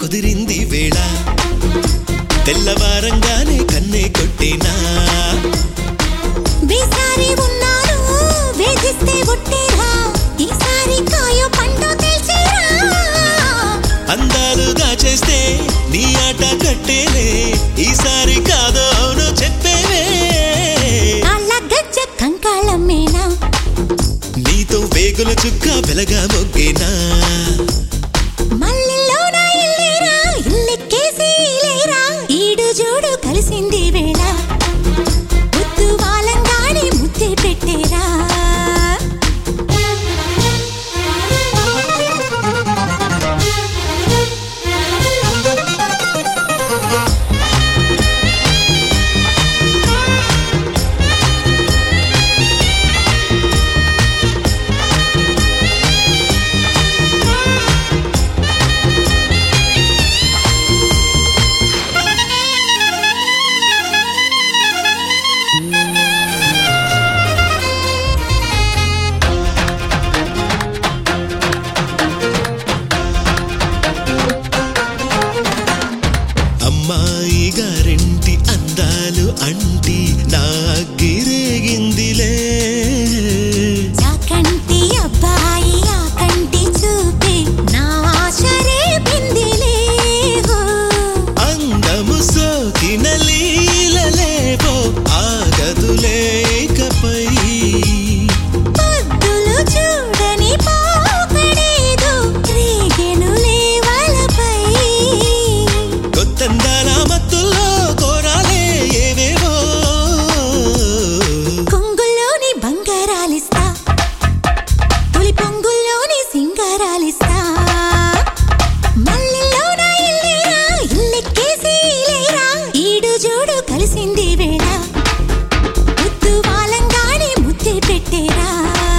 ముదిరింది వేళ తెల్లవారంగానే కన్నే కొట్టినా వేసారి ఉన్నారు వేధిస్తే ఒట్టేరా ఈసారి కాయో పండు తెలిసేరా అందాలుగా చేస్తే నీ ఆట కట్టేలే ఈసారి కాదో అవును చెప్పేవే కాళ్ళ గజ్జ కంకాళమ్మేనా నీతో వేగుల చుక్క వెలగా మొగ్గేనా మల్లెల్లోన ఇల్లేరా ఇల్లెక్కేసి లేరా ఈడు జోడు కలిసింది వేళ ముద్దు వాలంగానే ముద్దే పెట్టేరా అమ్మాయి గారింటి అందాలు అంటి నా గిరేగిందిలే చాకంటి అబ్బాయి ఆ కంటి చూపే నా ఆశరే బిందిలే హో. అందము సోకిన లీలలేవో ఆగదులేకపై పొద్దులు చూడని పోకడేదో రేగెనులే వలపై కొత్తందాల మత్తుల్లో కోరాలే ఏవేవో కొంగుల్లోని బంగారాలిస్తా తొలి పొంగుల్లోని సింగారాలిస్తా మల్లెల్లోన ఇల్లేరా ఇల్లెక్కేసి లేరా ఈడు జోడు కలిసింది వేళ ముద్దు వాలంగానే ముద్దే పెట్టేరా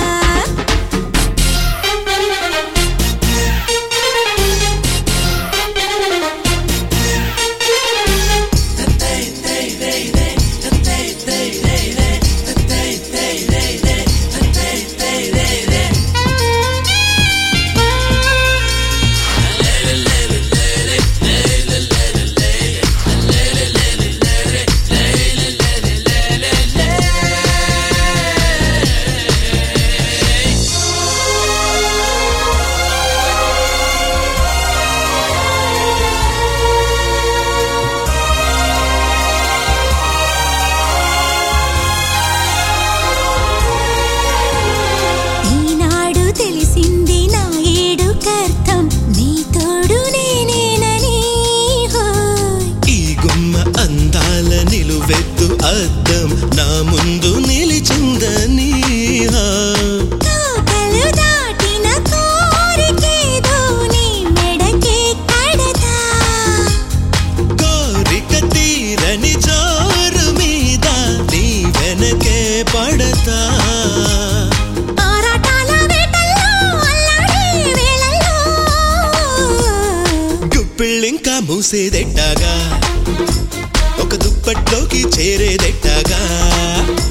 ఈనాడు తెలిసింది నా ఏడు కర్తం నీ తోడు నేనేనని హోయ్ ఈ గుమ్మ అందాల నిలువెత్తు అద్దం నా ముందు నిలిచిందని హా. కోకలు దాటిన కోరికేదో నీ మెడకే కడతా కోరిక తీరని జోరు మీద నీ వెనకే పడతా ఆరాటాల వేటల్లో అల్లాడే వేళల్లో గుప్పిళ్ళింకా మూసేదెట్టాగా ఒక దుప్పట్లోకి చేరేదెట్టాగా